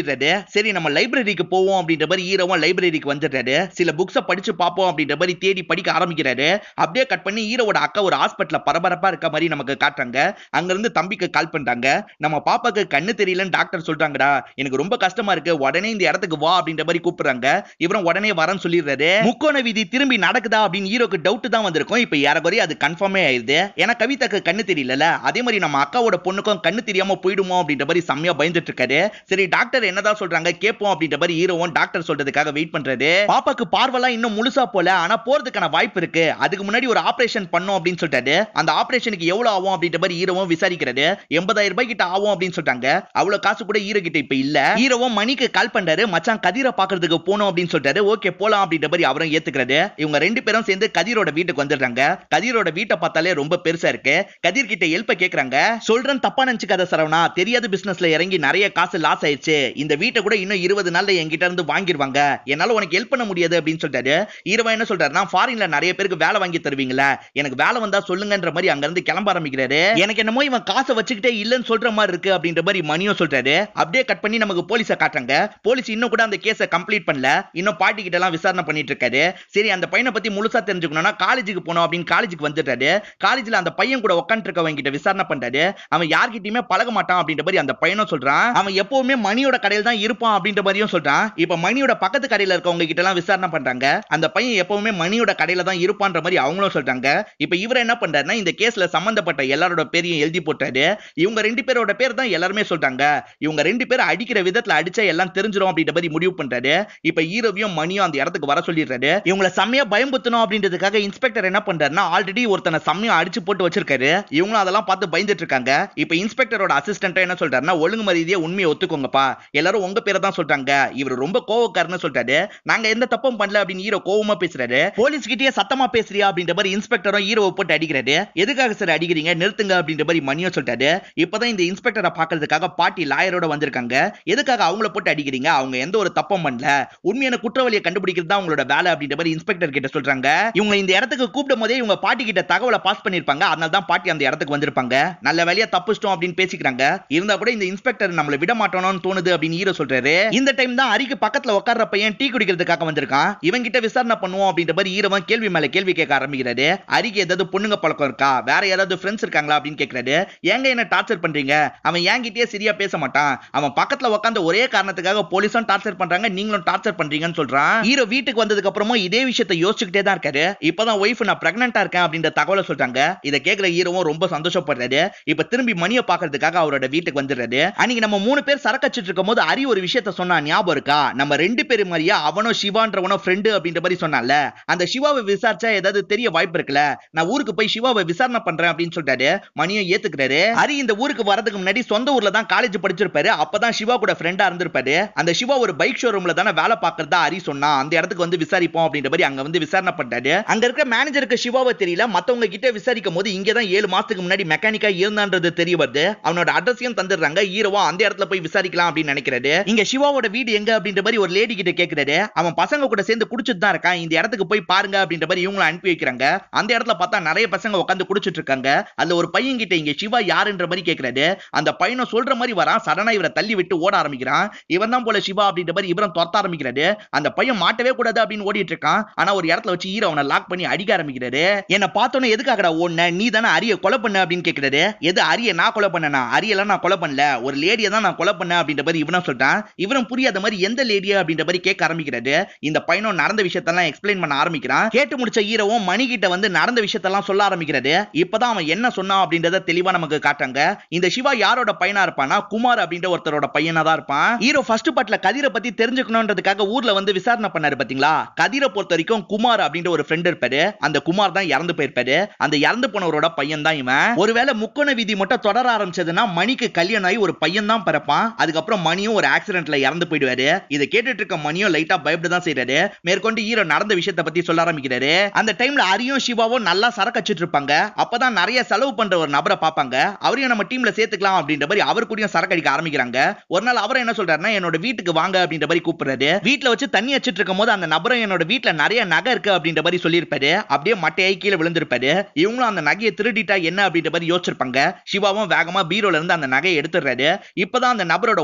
Speaker 1: சொல்லிடுறாரு சரி நம்ம லைப்ரரிக்கு போவோம் அப்படின்ற மாதிரி ஹீரோவும் லைப்ரரிக்கு வந்துடுறாரு சில புக்ஸை படிச்சு பார்ப்போம் அப்படின்ற மாதிரி தேடி படிக்க ஆரம்பிக்கிறாரு அப்படியே கட் பண்ணி ஹீரோவோட அக்கா ஒரு ஹாஸ்பிட்டல்ல பரபரப்பா இருக்க மாதிரி நமக்கு காட்டுறாங்க அங்க இருந்து தம்பிக்கு கால் பண்றாங்க நம்ம பாப்பாக்கு கண்ணு தெரியலன்னு டாக்டர் சொல்றாங்கடா எனக்கு ரொம்ப கஷ்டமா இருக்கு உடனே இந்த இடத்துக்கு வா அப்படின்ற மாதிரி கூப்பிடுறாங்க இவரும் உடனே வரேன்னு சொல்லிடுறாரு முக்கோண விதி திரும்பி நடக்குதா அப்படின்னு ஹீரோக்கு டவுட் தான் வந்திருக்கும் இப்ப ஏறக்குறைய அது கன்ஃபார்மே ஆயிருது ஏன்னா கவிதாக்கு கண்ணு தெரியல அதே மாதிரி நம்ம அக்காவோட பொண்ணுக்கும் கண்ணு தெரியாம போயிடுமோ அப்படின்ற மாதிரி செம்மையா பயந்துட்டு இருக்காரு சரி டாக்டர் என்னதான் சொல்றாங்க கேட்போம் அப்படின்ற மாதிரி ஹீரோவும் டாக்டர் சொல்றதுக்காக வெயிட் பண்றாரு பாப்பாக்கு பார்வெல்லாம் இன்னும் முழுசா போல ஆனா போறதுக்கான வாய்ப்பு இருக்கு அதுக்கு முன்னாடி ஒரு ஆபரேஷன் பண்ணும் அப்படின்னு சொல்லிட்டாரு அந்த ஆபரேஷனுக்கு எவ்வளவு ஆகும் அப்படின்ற மாதிரி ஹீரோவும் விசாரிக்கிறாரு எண்பதாயிரம் ரூபாய் கிட்ட ஆகும் அப்படின்னு சொல்லிட்டாங்க அவ்வளவு காசு கூட ஹீரோ கிட்ட இப்ப இல்ல ஹீரோவும் மணிக்கு கால் பண்றாரு மச்சான் கதிரை பாக்குறதுக்கு போனோம் அப்படின்னு சொல்லிட்டாரு ஓகே போலாம் அப்படின்ற மாதிரி அவரும் ஏத்துக்கிறாரு இவங்க ரெண்டு பேரும் சேர்ந்து கதிரோட வீட்டுக்கு வந்துடுறாங்க கதிரோட வீட்டை பார்த்தாலே ரொம்ப பெருசா இருக்கு கதிர் கிட்ட ஹெல்ப் கேக்குறாங்க சொல்றேன் தப்பா நினைச்சுக்காத சரவணா தெரியாத பிசினஸ்ல இறங்கி நிறைய காசு லாஸ் ஆயிடுச்சு இந்த வீட்டை கூட இன்னும் இருபது நாள்ல என்கிட்ட இருந்து வாங்கிடுவாங்க என்னால உனக்கு ஹெல்ப் பண்ண முடியாது அப்படின்னு சொல்லிட்டாரு ஹீரோவா என்ன சொல்றாருன்னா ஃபாரின்ல நிறைய பேருக்கு வேலை வாங்கி தருவீங்களா எனக்கு வேலை வந்தா சொல்லுங்கன்ற மாதிரி அங்க இருந்து கிளம்ப ஆரம்பிக்கிறாரு எனக்கு என்னமோ இவன் காசை வச்சுக்கிட்டே இல்லன்னு சொல்ற மாதிரி இருக்கு அப்படின்ற மாதிரி மணியும் சொல்றாரு அப்படியே கட் பண்ணி நமக்கு போலீஸை காட்டுறாங்க போலீஸ் இன்னும் கூட அந்த கேஸை கம்ப்ளீட் பண்ணல இன்னும் பாட்டி கிட்ட எல்லாம் விசாரணை பண்ணிட்டு இருக்காரு சரி அந்த பையனை பத்தி முழுசா தெரிஞ்சுக்கணும்னா காலேஜுக்கு போனோம் அப்படின்னு காலேஜுக்கு வந்துட்டாரு காலேஜ்ல அந்த பையன் கூட உட்காந்து இருக்கவங்க கிட்ட விசாரணை பண்றாரு அவன் யார்கிட்டயுமே பழக மாட்டான் அப்படின்ற மாதிரி அந்த பையனும் சொல்றான் அவன் எப்பவுமே மணியோட கடையில் தான் இருப்பான் அப்படின்ற மாதிரியும் சொல்றான் இப்ப மணியோட பக்கத்து கடையில இருக்கவங்க கிட்ட எல்லாம் விசாரணை பண்றாங்க அந்த பையன் எப்பவுமே மணியோட கடையில தான் இருப்பான்ற மாதிரி அவங்களும் சொல்றாங்க இப்ப இவர் என்ன பண்றாருன்னா இந்த கேஸ்ல சம்பந்தப்பட்ட எல்லாரோட பேரையும் எழுதி போட்டாரு இவங்க ரெண்டு பேரோட பேர் தான் எல்லாருமே சொல்றாங்க இவங்க ரெண்டு பேரும் அடிக்கிற விதத்துல அடிச்சா எல்லாம் தெரிஞ்சிடும் அப்படின்ற மாதிரி முடிவு பண்றாரு இப்ப ஹீரோவையும் மணியும் அந்த இடத்துக்கு வர சொல்லிடுறாரு இவங்கள செம்மையா பயம்புத்தணும் அப்படின்றதுக்காக இன்ஸ்பெக்டர் என்ன பண்றாருன்னா ஆல்ரெடி ஒருத்தனை செம்மையா அடிச்சு போட்டு வச்சிருக்காரு இவங்களும் அதெல்லாம் பார்த்து பயந்துட்டு இருக்காங்க இப்ப இன்ஸ்பெக்டரோட அசிஸ்டன்ட் என்ன சொல்றாருன்னா ஒழுங்கு மரியாதையா உண்மையை ஒத்துக்கோங்கப்பா எல்லாரும் உங்க பேரை தான் சொல்றாங்க இவர் ரொம்ப கோவக்காரன்னு சொல்றாரு நாங்க எந்த தப்பும் பண்ணல அப்படின்னு ஹீரோ கோவமா பேசுறாரு போலீஸ் கிட்டயே சத்தமா பேசுறியா அப்படின்ற மாதிரி இன்ஸ்பெக்டரும் ஹீரோவை போட்டு அடிக்கிறாரு எதுக்காக சார் அடிக்கிறீங்க நிறுத்துங்க அப்படின்ற மாதிரி மணியும் சொல்றாரு இப்பதான் இந்த இன்ஸ்பெக்டரை பாக்குறதுக்காக பாட்டி லாயரோட வந்திருக்காங்க எதுக்காக அவங்கள போட்டு அடிக்கிறீங்க அவங்க எந்த ஒரு தப்பும் பண்ணல உண்மையான குற்றவாளியை கண்டுபிடிக்கிறது தான் உங்களோட வேலை அப்படின்ற மாதிரி இன்ஸ்பெக்டர் கிட்ட சொல்றாங்க இவங்க இந்த இடத்துக்கு கூப்பிடும் போதே இவங்க பாட்டி கிட்ட தகவலை பாஸ் பண்ணிருப்பாங்க அதனால தான் பாட்டி அந்த இடத்துக்கு வந்திருப்பாங்க நல்ல வேலையா தப்புச்சிட்டோம் அப்படின்னு பேசிக்கிறாங்க இருந்தா கூட இந்த இன்ஸ்பெக்டர் நம்மள விட மாட்டோம்னு தோணுது அப்படின்னு ஹீரோ சொல்றாரு இந்த டைம் தான் அரிக்கு பக்கத்துல உட்கார்ற பையன் டீ குடிக்கிறதுக்காக வந்திருக்கான் இவன் கிட்ட விசாரணை பண்ணுவோம் அப்படின்ற மாதிரி ஹீரோவன் கேள்வி மேல கேள்வி கேட்க ஆரம்பிக்கிறாரு அரிக்கு ஏதாவது பொண்ணுங்க பழக்கம் இருக்கா வேற யாராவது ஃப்ரெண்ட்ஸ் இருக்காங்களா அப்படின்னு கேக்குறாரு ஏங்க என்ன டார்ச்சர் பண்றீங்க அவன் என்கிட்டயே சரியா பேச மாட்டான் அவன் பக்கத்துல உட்காந்து ஒரே காரணத்துக்காக போலீஸும் டார்ச்சர் பண்றாங்க நீங்களும் டார்ச்சர் பண்றீங்கன்னு சொல்றான் ஹீரோ வீட்டுக்கு வந்ததுக்கு அப்புறமும் இதே விஷயத்தை யோசிச்சுக்கிட்டே தான் இருக்காரு இப்பதான் ஒய்ஃப் நான் பிரெக்னெண்டா இருக்கேன் அப்படின்ற தகவலை சொல்றாங்க இதை கேட்கிற ஹீரோவும் ரொம்ப சந்தோஷப்படுறாரு இப்ப திரும்பி மணியை பாக்குறதுக்காக அவரோட வீட்டுக்கு வந்துடுறாரு அன்னைக்கு நம்ம மூணு பேர் சரக்கச்சிட்டு இருக்கும் போது அரி ஒரு விஷயத்த சொன்னா ஞாபகம் இருக்கா நம்ம ரெண்டு பேரும் மாதிரியா அவனும் சிவான்றவனும் ஃப்ரெண்டு அப்படின்ற மாதிரி சொன்னால அந்த சிவாவை விசாரிச்சா ஏதாவது தெரிய வாய்ப்பு இருக்குல்ல நான் ஊருக்கு போய் சிவாவை விசாரணை பண்றேன் அப்படின்னு சொல்லிட்டாரு மணியும் ஏத்துக்கிறாரு ஹரி இந்த ஊருக்கு வரதுக்கு முன்னாடி சொந்த ஊர்ல தான் காலேஜ் படிச்சிருப்பாரு அப்பதான் சிவா கூட ஃப்ரெண்டா இருந்திருப்பாரு அந்த சிவா ஒரு பைக் ஷோரூம்ல தானே வேலை பார்க்கறதா ஹரி சொன்னா அந்த இடத்துக்கு வந்து விசாரிப்போம் அப்படின்ற மாதிரி அங்க வந்து விசாரணை பண்ணாரு அங்க இருக்கிற மேனேஜருக்கு சிவாவை தெரியல மத்தவங்க கிட்ட விசாரிக்கும் போது இங்க தான் ஏழு மாசத்துக்கு முன்னாடி மெக்கானிக்கா இருந்தான்றது தெரிய வருது அவனோட அட்ரஸையும் தந்துடுறாங்க ஹீரோவா அந்த இடத்துல போய் விசாரிக்கலாம் அப்படின்னு நினைக்கிறாரு இங்க சிவாவோட வீடு எங்க அப்படின்ற மாதிரி ஒரு லேடி கிட்ட கேக்குறாரு அவன் பசங்க கூட சேர்ந்து குடிச்சிட்டு தான் இருக்கான் இந்த இடத்துக்கு போய் பாருங்க அப்படின்ற மாதிரி இவங்களை அனுப்பி வைக்கிறாங்க அந்த இடத்துல பார்த்தா நிறைய பசங்க உட்காந்து குடிச்சிட்டு இருக்காங்க அதுல ஒரு பையன் கிட்ட இங்க சிவா யாருன்ற மாதிரி கேக்குறாரு அந்த பையனை சொல்ற மாதிரி வரான் சடனா இவரை தள்ளி விட்டு ஓட ஆரம்பிக்கிறான் இவன் தான் போல சிவா அப்படின்ற மாதிரி இவரும் துரத்த ஆரம்பிக்கிறாரு அந்த பையன் மாட்டவே கூடாது அப்படின்னு ஓடிட்டு இருக்கான் ஆனா ஒரு இடத்துல வச்சு ஹீரோ அவனை லாக் பண்ணி அடிக்க ஆரம்பிக்கிறாரு என்ன பார்த்தோன்னே எதுக்காகடா ஓடுன நீ தானே அரிய கொலை பண்ண அப்படின்னு கேக்குறாரு எது அரிய நான் கொலை பண்ணனா அரியெல்லாம் நான் கொலை பண்ணல ஒரு லேடியை தான் நான் கொலை பண்ணேன் அப்படின்ற மாதிரி இவனும் சொல்லிட்டான் இவனும் புரியாத மாதிரி எந்த லேடியா அப்படின்ற மாதிரி கேட்க ஆரம்பிக்கிறாரு இந்த பையனும் நடந்த விஷயத்தெல்லாம் எக்ஸ்பிளைன் பண்ண ஆரம்பிக்கிறான் கேட்டு முடிச்ச ஹீரோவும் மணி கிட்ட வந்து நடந்த விஷயத்தெல்லாம் சொல்ல ஆரம்பிக்கிறாரு இப்பதான் அவன் என்ன சொன்னான் அப்படின்றத தெளிவா நமக்கு காட்டாங்க இந்த சிவா யாரோட பையனா இருப்பானா குமார் அப்படின்ற ஒருத்தரோட பையனா தான் இருப்பான் ஹீரோ ஃபர்ஸ்ட் பாட்ல கதிரை பத்தி தெரிஞ்சுக்கணும்ன்றதுக்காக ஊர்ல வந்து விசாரணை பண்ணாரு பாத்தீங்களா கதிரை பொறுத்த வரைக்கும் குமார் அப்படின்ற ஒரு ஃப்ரெண்ட் இருப்பாரு அந்த குமார் தான் இறந்து போயிருப்பாரு அந்த இறந்து போனவரோட பையன் தான் இவன் ஒருவேளை முக்கோண விதி மட்டும் தொடர ஆரம்பிச்சதுன்னா மணிக்கு கல்யாணம் ஆகி ஒரு பையன் தான் பிறப்பான் அதுக்கப்புறம் மணியும் ஒரு ஆக்சிடென்ட்ல இறந்து போயிடுவாரு இதை கேட்டுட்டு இருக்க மணியும் லைட்டா பயப்பட தான் செய்யறாரு மேற்கொண்டு ஹீரோ நடந்த விஷயத்தை பத்தி சொல்ல ஆரம்பிக்கிறாரு அந்த டைம்ல அரியும் சிவாவும் நல்லா சரக்கு வச்சிட்டு இருப்பாங்க அப்பதான் நிறைய செலவு பண்ற ஒரு நபரை பார்ப்பாங்க அவரையும் நம்ம டீம்ல சேர்த்துக்கலாம் அப்படின்ற மாதிரி அவர் கூடயும் சரக்கு அடிக்க ஆரம்பிக்கிறாங்க ஒரு நாள் அவர் என்ன சொல்றாருன்னா என்னோட வீட்டுக்கு வாங்க அப்படின்ற மாதிரி கூப்பிடுறாரு வீட்டுல வச்சு தண்ணி வச்சிட்டு இருக்கும் போது அந்த நபரும் என்னோட வீட்டுல நிறைய நகை இருக்கு அப்படின்ற மாதிரி சொல்லியிருப்பாரு அப்படியே மட்டையாய் கீழே விழுந்திருப்பாரு இவங்களும் அந்த நகையை திருடிட்டா என்ன அப்படின்ற மாதிரி யோசிச்சிருப்பாங்க சிவாவும் வேகமா பீரோல இருந்து அந்த நகையை எடுத்துடுறாரு இப்பதான் அந்த நபரோட ஒய்ஃபும்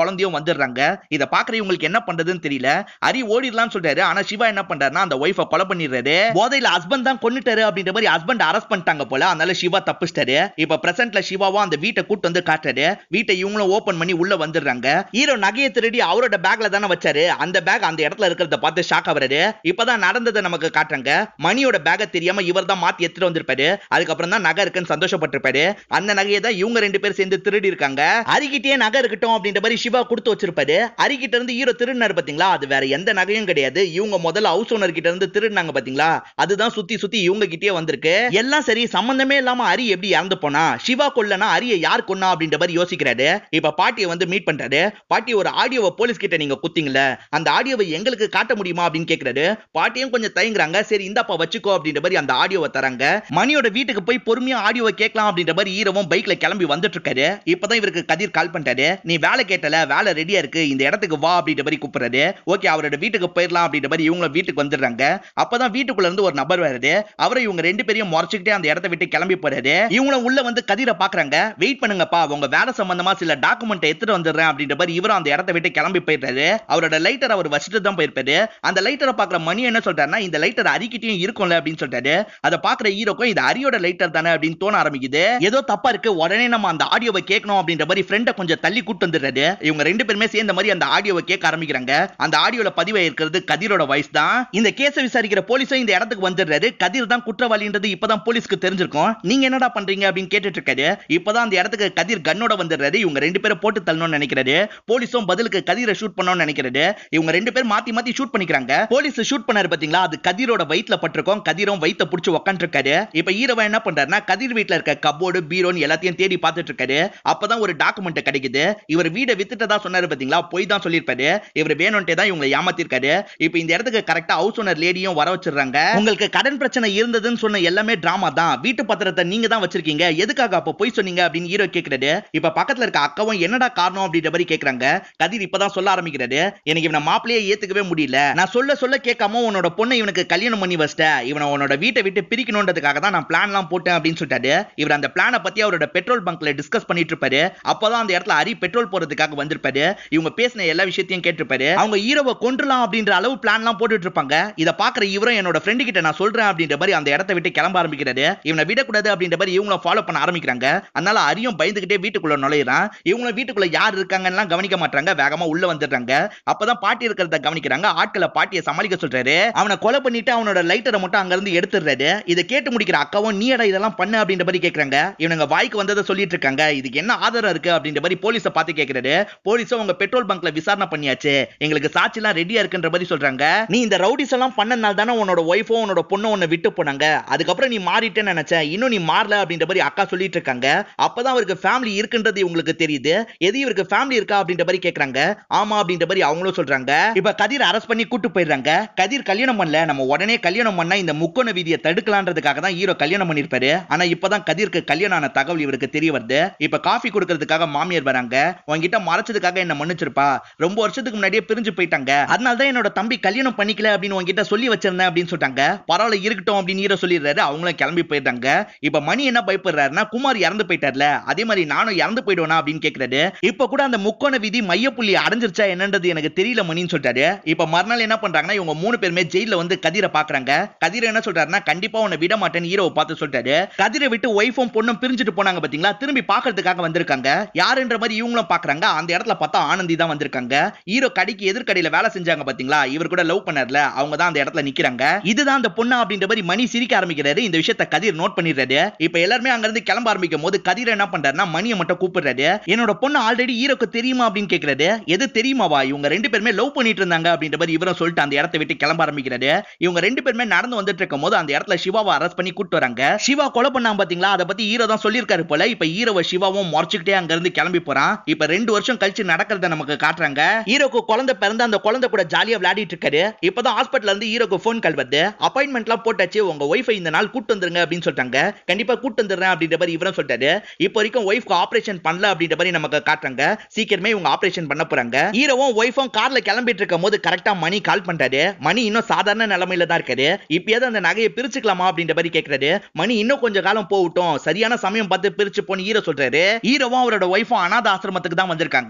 Speaker 1: குழந்தையும் வந்துடுறாங்க இத பாக்குற இவங்களுக்கு என்ன பண்றதுன்னு தெரியல ஹரி ஓடிடலாம்னு சொல்றாரு ஆனா சிவா என்ன பண்றாருன்னா அந்த ஒய்ஃபை கொலை பண்ணிடுறாரு போதையில ஹஸ்பண்ட் தான் கொன்னுட்டாரு அப்படின்ற மாதிரி ஹஸ்பண்ட் அரெஸ்ட் பண்ணிட்டாங்க போல அதனால சிவா தப்பிச்சிட்டாரு இப்ப பிரசன்ட்ல சிவாவும் அந்த வீட்டை கூட்டு வந்து காட்டுறாரு வீட்டை இவங்களும் ஓபன் பண்ணி உள்ள வந்துடுறாங்க ஹீரோ நகையை திருடி அவரோட பேக்ல தானே வச்சாரு அந்த பேக் அந்த இடத்துல இருக்கிறத பார்த்து ஷாக் ஆகுறாரு இப்பதான் நடந்ததை நமக்கு காட்டுறாங்க மணியோட பேக்கை தெரியாம இவர் தான் மாத்தி எடுத்துட்டு வந்திருப்பாரு அதுக்கப்புறம் தான் நகை இருக்குன்னு சந்தோஷப்பட்டிருப்பாரு அந்த நகையை தான் இவங்க ரெண்டு பேரும் சேர்ந்து திருடி இருக்காங்க அரிக்கிட்டே நகை இருக்கட்டும் அப்படின்ற மாதிரி சிவா கொடுத்து வச்சிருப்பாரு அரிக்கிட்ட இருந்து ஹீரோ திருடினாரு பாத்தீங்களா அது வேற எந்த நகையும் கிடையாது இவங்க முதல்ல ஹவுஸ் ஓனர் கிட்ட இருந்து திருடினாங்க பாத்தீங்களா அதுதான் சுத்தி சுத்தி இவங்க கிட்டே வந்திருக்கு எல்லாம் சரி சம்பந்தமே இல்லாம அரி எப்படி இறந்து போனா சிவா கொல்லனா அரிய யார் கொன்னா அப்படின்ற மாதிரி யோசிக்கிறாரு இப்ப பாட்டியை வந்து மீட் பண்றாரு பாட்டி ஒரு ஆடியோவை போலீஸ் கிட்ட நீங்க குத்திங்களே அந்த ஆடியோவை எங்களுக்கு காட்ட முடியுமா அப்படின்னு கேக்குறாரு பாட்டியும் கொஞ்சம் தயங்குறாங்க சரி இந்தாப்பா வச்சுக்கோ அப்படின்ற மாதிரி அந்த ஆடியோவை தராங்க மணியோட வீட்டுக்கு போய் பொறுமையா ஆடியோவை கேட்கலாம் அப்படின்ற மாதிரி ஈரவும் பைக்ல கிளம்பி வந்துட்டு இருக்காரு இப்பதான் இவருக்கு கதிர் கால் பண்ணிட்டாரு நீ வேலை கேட்டல வேலை ரெடியா இருக்கு இந்த இடத்துக்கு வா அப்படின்ற மாதிரி கூப்பிடுறாரு ஓகே அவரோட வீட்டுக்கு போயிடலாம் அப்படின்ற மாதிரி இவங்களும் வீட்டுக்கு வந்துடுறாங்க அப்பதான் வீட்டுக்குள்ள இருந்து ஒரு நபர் வருது அவரை இவங்க ரெண்டு பேரையும் முறைச்சுக்கிட்டே அந்த இடத்த விட்டு கிளம்பி போறாரு இவங்களும் உள்ள வந்து கதிரை பாக்குறாங்க வெயிட் பண்ணுங்கப்பா உங்க வேலை சம்பந்தமா சில டாக்குமெண்ட் எடுத்துட்டு வந்துடுறேன் அப்படின்ற மாதிரி இவரும் அந்த இடத்த விட்டு கிளம்பி போயிடுறாரு அவரோட லைட்டர் அவர் வச்சுட்டு தான் போயிருப்பாரு அந்த லைட்டரை பாக்குற மணி என்ன சொல்றாருன்னா இந்த லைட்டர் அரிக்கிட்டையும் இருக்கும்ல அப்படின்னு சொல்றாரு அதை பாக்குற ஹீரோக்கும் இது அரியோட லைட்டர் தானே அப்படின்னு தோண ஆரம்பிக்குது ஏதோ தப்பா இருக்கு உடனே நம்ம அந்த ஆடியோவை கேட்கணும் அப்படின்ற மாதிரி ஃப்ரெண்டை கொஞ்சம் தள்ளி கூட்டு வந்துடுறாரு இவங்க ரெண்டு பேருமே சேர்ந்த மாதிரி அந்த ஆடியோவை கேட்க ஆரம்பிக்கிறாங்க அந்த ஆடியோல பதிவாக இருக்கிறது கதிரோட வாய்ஸ் தான் இந்த கேஸை விசாரிக்கிற போலீஸும் இந்த இடத்துக்கு வந்துடுறாரு கதிர் தான் குற்றவாளின்றது இப்பதான் போலீஸ்க்கு தெரிஞ்சிருக்கும் நீங்க என்னடா பண்றீங்க அப்படின்னு கேட்டுட்டு இருக்காரு இப்பதான் அந்த இடத்துக்கு கதிர் கண்ணோட வந்துடுறாரு இவங்க ரெண்டு பேரும் போட்டு தள்ளணும்னு நினைக்கிறாரு போலீஸும் பதிலுக்கு கதிரை ஷூட் பண்ணணும்னு நினைக்கிறாரு இவங்க ரெண்டு பேரும் மாத்தி மாத்தி ஷூட் பண்ணிக்கிறாங்க போலீஸ் ஷூட் பண்ணாரு பாத்தீங்களா அது கதிரோட வயித்துல பட்டிருக்கும் கதிரும் வயித்த புடிச்சு உட்காந்துருக்காரு இப்ப ஈரவன் என்ன பண்றாருன்னா கதிர் வீட்ல இருக்க கபோர்டு பீரோன்னு எல்லாத்தையும் தேடி பார்த்துட்டு இருக்காரு அப்பதான் ஒரு டாக்குமெண்ட் கிடைக்குது இவர் வீடை வித்துட்டதா சொன்னாரு பாத்தீங்களா போய் தான் சொல்லியிருப்பாரு இவர் வேணும்ட்டே தான் இவங்களை ஏமாத்திருக்காரு இப்ப இந்த இடத்துக்கு கரெக்டா ஹவுஸ் ஓனர் லேடியும் வர வச்சிடுறாங்க உங்களுக்கு கடன் பிரச்சனை இருந்ததுன்னு சொன்ன எல்லாமே டிராமா தான் வீட்டு பத்திரத்தை நீங்க தான் வச்சிருக்கீங்க எதுக்காக அப்ப போய் சொன்னீங்க அப்படின்னு ஹீரோ கேக்குறாரு இப்ப பக்கத்துல இருக்க அக்காவும் என்னடா காரணம் அப்படின்ற மாதிரி கேக்குறாங்க கதிர் இப்பதான் சொல்ல ஆரம்பிக்கிறாரு எனக்கு இவனை மாப்பிளையே ஏத்துக்கவே முடியல நான் சொல்ல சொல்ல கேட்காம உன்னோட பொண்ணை இவனுக்கு கல்யாணம் பண்ணி வச்சிட்ட இவனை உன்னோட வீட்டை விட்டு பிரிக்கணுன்றதுக்காக தான் நான் பிளான் எல்லாம் போட்டேன் அப்படின்னு சொல்லிட்டாரு இவர் அந்த பிளானை பத்தி அவரோட பெட்ரோல் பங்க்ல டிஸ்கஸ் பண்ணிட்டு இருப்பாரு அப்பதான் அந்த இடத்துல ஹரி பெட்ரோல் போறதுக்காக வந்திருப்பாரு இவங்க பேசின எல்லா விஷயத்தையும் கேட்டிருப்பாரு அவங்க ஹீரோவை கொன்றலாம் அப்படின்ற அளவு பிளான் எல்லாம் போட்டுட்டு இருப்பாங்க இதை பாக்குற இவரும் என்னோட ஃப்ரெண்டு கிட்ட நான் சொல்றேன் அப்படின்ற மாதிரி அந்த இடத்த விட்டு கிளம்ப ஆரம்பிக்கிறாரு இவனை விடக்கூடாது அப்படின்ற மாதிரி இவங்களும் ஃபாலோ பண்ண ஆரம்பிக்கிறாங்க அதனால ஹரியும் பயந்துகிட்டே வீட்டுக்குள்ள நுழையிறான் இவங்களும் வீட்டுக்குள்ள யார் இருக்காங்கன்னு கவனிக்க மாட்டாங்க வேகமா உள்ள வந்துடுறாங்க அப்பதான் பாட்டி இருக்கிறத கவனிக்கிறாங்க ஆட்களை பாட்டியை சமாளிக்க சொல்றாரு அவனை கொலை பண்ணிட்டு அவனோட லைட்டரை மட்டும் அங்க இருந்து எடுத்துடுறாரு இதை கேட்டு முடிக்கிற அக்காவும் நீடா இதெல்லாம் பண்ணு அப்படின்ற மாதிரி கேக்குறாங்க இவனுங்க வாய்க்கு வந்ததை சொல்லிட்டு இருக்காங்க இதுக்கு என்ன ஆதாரம் இருக்கு அப்படின்ற மாதிரி போலீஸ பார்த்து கேக்குறாரு போலீஸும் உங்க பெட்ரோல் பங்க்ல விசாரணை பண்ணியாச்சு எங்களுக்கு சாட்சி எல்லாம் ரெடியா இருக்குன்ற மாதிரி சொல்றாங்க நீ இந்த ரவுடிஸ் எல்லாம் பண்ணனால தானே உன்னோட ஒய்ஃபும் உன்னோட பொண்ணும் உன்னை விட்டு போனாங்க அதுக்கப்புறம் நீ மாறிட்டேன்னு நினைச்சேன் இன்னும் நீ மாறல அப்படின்ற மாதிரி அக்கா சொல்லிட்டு இருக்காங்க அப்பதான் அவருக்கு ஃபேமிலி இருக்குன்றது உங்களுக்கு தெரியுது எது இவருக்கு ஃபேமிலி இருக்கா அப்படின்ற மாதிரி கேக்குறாங்க ஆமா அப்படின்ற மாதிரி அவங்களும் சொல்றாங்க இப்ப கதிர் அரெஸ்ட் பண்ணி கூட்டு போயிடுறாங்க கதிர் கல்யாணம் பண்ணல நம்ம உடனே கல்யாணம் பண்ணா இந்த முக்கோண விதியை தடுக்கலான்றதுக்காக தான் ஹீரோ கல்யாணம் பண்ணிருப்பாரு ஆனா இப்பதான் கதிருக்கு கல்யாணம் ஆன தகவல் இவருக்கு தெரிய வருது இப்ப காஃபி கொடுக்கறதுக்காக மாமியார் வராங்க உங்ககிட்ட மறைச்சதுக்காக என்ன மன்னிச்சிருப்பா ரொம்ப வருஷத்துக்கு முன்னாடியே பிரிஞ்சு போயிட்டாங்க அதனால தான் என்னோட தம்பி கல்யாணம் பண்ணிக்கல அப்படின்னு உங்ககிட்ட சொல்லி வச்சிருந்தேன் அப்படின்னு சொல்லிட்டாங்க பரவாயில்ல இருக்கட்டும் அப்படின்னு ஹீரோ சொல்லிடுறாரு அவங்களும் கிளம்பி போயிட்டாங்க இப்ப மணி என்ன பயப்படுறாருன்னா குமார் இறந்து போயிட்டார்ல அதே மாதிரி நானும் இறந்து போயிடுவேனா அப்படின்னு கேக்குறாரு இப்ப கூட அந்த முக்கோண விதி மையப்புள்ளி அடைஞ்சிருச்சா என்னன்றது எனக்கு தெரியல மணின்னு சொல்லிட்டாரு இப்ப மறுநாள் என்ன பண்றாங்கன்னா இவங்க மூணு பேருமே ஜெயில வந்து கதிரை பாக்குறாங்க கதிரை என்ன சொல்றாருன்னா கண்டிப்பா உன்னை விட மாட்டேன்னு ஹீரோவை பார்த்து சொல்லிட்டாரு கதிரை விட்டு ஒய்ஃபும் பொண்ணும் பிரிஞ்சுட்டு போனாங்க பாத்தீங்களா திரும்பி பாக்குறதுக்காக வந்திருக்காங்க யாருன்ற மாதிரி இவங்களும் பாக்குறாங்க அந்த இடத்துல பார்த்தா ஆனந்தி தான் வந்திருக்காங்க ஹீரோ கடைக்கு எதிர்கடையில வேலை செஞ்சாங்க பாத்தீங்களா இவர் கூட லவ் பண்ணார்ல அவங்க தான் அந்த இடத்துல நிக்கிறாங்க இதுதான் அந்த பொண்ணு அப்படின்ற மாதிரி மணி சிரிக்க ஆரம்பிக்கிறாரு இந்த விஷயத்த கதிர் நோட் பண்ணிடுறாரு இப்ப எல்லாருமே அங்க இருந்து கிளம்ப ஆரம்பிக்கும் போது கதிர் என்ன பண்றாருன்னா மணியை மட்டும் கூப்பிடுறாரு என்னோட பொண்ணு ஆல்ரெடி ஹீரோக்கு தெரியுமா அப்படின்னு கேக்குறாரு எது தெரியுமாவா இவங்க ரெண்டு பேருமே லவ் பண்ணிட்டு இருந்தாங்க அப்படின்ற மாதிரி இவரும் சொல்லிட்டு அந்த இடத்தை விட்டு கிளம்ப ஆரம்பிக்கிறாரு இவங்க ரெண்டு பேருமே நடந்து வந்துட்டு இருக்கும் போது அந்த இடத்துல சிவாவை அரெஸ்ட் பண்ணி கூட்டு வராங்க சிவா கொலை பண்ணாங்க பாத்தீங்களா அதை பத்தி ஹீரோ தான் சொல்லியிருக்காரு போல இப்ப ஹீரோவை சிவாவும் முறைச்சுக்கிட்டே அங்க இருந்து கிளம்பி போறான் இப்ப ரெண்டு வருஷம் கழிச்சு நடக்கிறத நமக்கு காட்டுறாங்க ஹீரோக்கு குழந்தை பிறந்து அந்த குழந்தை கூட ஜாலியா விளையாடிட்டு இருக்காரு இப்பதான் ஹாஸ்பிட்டல்ல இருந்து ஹீரோக்கு ஃபோன் கால் வருது அப்பாயின்மெண்ட் எல்லாம் போட்டாச்சு உங்க ஒய்ஃபை இந்த நாள் கூட்டு வந்துருங்க அப்படின்னு சொல்லிட்டாங்க கண்டிப்பா கூட்டு வந்துடுறேன் அப்படின்ற மாதிரி இவரும் சொல்லிட்டாரு இப்போ வரைக்கும் ஒய்ஃப்க்கு ஆபரேஷன் பண்ணல அப்படின்ற மாதிரி நமக்கு காட்டுறாங்க சீக்கிரமே இவங்க ஆபரேஷன் பண்ண போறாங்க ஹீரோவும் ஒய்ஃபும் கார்ல கிளம்பிட்டு இருக்கும் போது கரெக்டா மணி கால் பண்றாரு மணி இன்னும் சாதாரண நிலைமையில தான் இருக்காரு இப்பயாவது அந்த நகையை பிரிச்சுக்கலாமா அப்படின்ற மாதிரி கேக்குறாரு மணி இன்னும் கொஞ்சம் காலம் போகட்டும் சரியான சமயம் பார்த்து பிரிச்சு போன்னு ஹீரோ சொல்றாரு ஹீரோவும் அவரோட ஒய்ஃபும் அனாத ஆசிரமத்துக்கு தான் வந்திருக்காங்க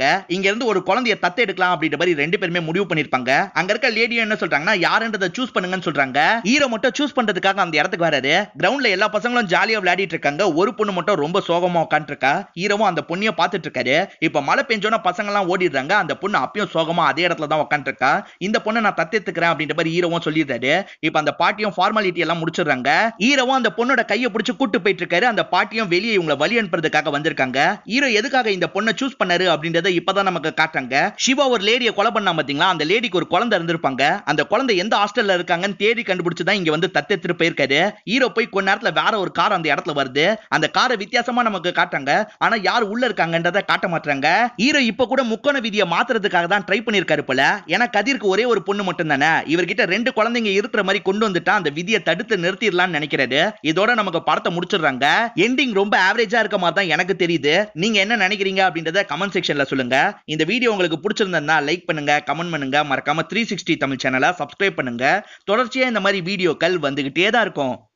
Speaker 1: போறாங்க இங்க இருந்து ஒரு குழந்தைய தத்து எடுக்கலாம் அப்படின்ற மாதிரி ரெண்டு பேருமே முடிவு பண்ணிருப்பாங்க அங்க இருக்க லேடியும் என்ன சொல்றாங்கன்னா யாருன்றத சூஸ் பண்ணுங்கன்னு சொல்றாங்க ஹீரோ மட்டும் சூஸ் பண்றதுக்காக அந்த இடத்துக்கு வராரு கிரவுண்ட்ல எல்லா பசங்களும் ஜாலியா விளையாடிட்டு இருக்காங்க ஒரு பொண்ணு மட்டும் ரொம்ப சோகமா உட்காந்துருக்கா ஹீரோவும் அந்த பொண்ணிய பாத்துட்டு இருக்காரு இப்ப மழை பெஞ்சோன்னா பசங்க எல்லாம் ஓடிடுறாங்க அந்த பொண்ணு அப்பயும் சோகமா அதே இடத்துல தான் உட்காந்துருக்கா இந்த பொண்ணை நான் தத்தெடுத்துக்கிறேன் அப்படின்ற மாதிரி ஹீரோவும் சொல்லிடுறாரு இப்ப அந்த பாட்டியும் ஃபார்மாலிட்டி எல்லாம் முடிச்சிடுறாங்க ஹீரோவும் அந்த பொண்ணோட கையை பிடிச்சு கூட்டு போயிட்டு இருக்காரு அந்த பாட்டியும் வெளியே இவங்களை வழி அனுப்புறதுக்காக வந்திருக்காங்க ஹீரோ எதுக்காக இந்த பொண்ணை சூஸ் பண்ணாரு அப்படின்றத இப்பதான் நமக்கு காட்டுறாங்க சிவா ஒரு லேடியை கொலை பண்ணா பாத்தீங்களா அந்த லேடிக்கு ஒரு குழந்தை இருந்திருப்பாங்க அந்த குழந்தை எந்த ஹாஸ்டல்ல இருக்காங்கன்னு தேடி கண்டுபிடிச்சு தான் இங்க வந்து தத்தெடுத்துட்டு போயிருக்காரு ஹீரோ போய் கொஞ்ச நேரத்துல வேற ஒரு கார் அந்த இடத்துல வருது அந்த காரை வித்தியாசமா நமக்கு காட்டுறாங்க ஆனா யார் உள்ள இருக்காங்கன்றத காட்ட மாட்டாங்க ஹீரோ இப்ப கூட முக்கோண விதியை மாத்துறதுக்காக தான் ட்ரை பண்ணிருக்காரு போல ஏன்னா கதிருக்கு ஒரே ஒரு பொண்ணு மட்டும் தானே இவர்கிட்ட ரெண்டு குழந்தைங்க இருக்கிற மாதிரி கொண்டு வந்துட்டா அந்த விதியை தடுத்து நிறுத்திடலாம்னு நினைக்கிறாரு இதோட நமக்கு படத்தை முடிச்சிடுறாங்க எண்டிங் ரொம்ப ஆவரேஜா இருக்க மாதிரி தான் எனக்கு தெரியுது நீங்க என்ன நினைக்கிறீங்க அப்படின்றத கமெண்ட் செக்ஷன்ல சொல்லுங்க இந்த வீடியோ உங்களுக்கு பிடிச்சிருந்தா லைக் பண்ணுங்க கமெண்ட் பண்ணுங்க மறக்காம த்ரீ சிக்ஸ்டி தமிழ் சேனலை சப்ஸ்கிரைப் பண்ணுங்க தொடர்ச்சியா இந்த மாதிரி வீடியோக்கள் வந்துகிட்டே தான் இருக்கும்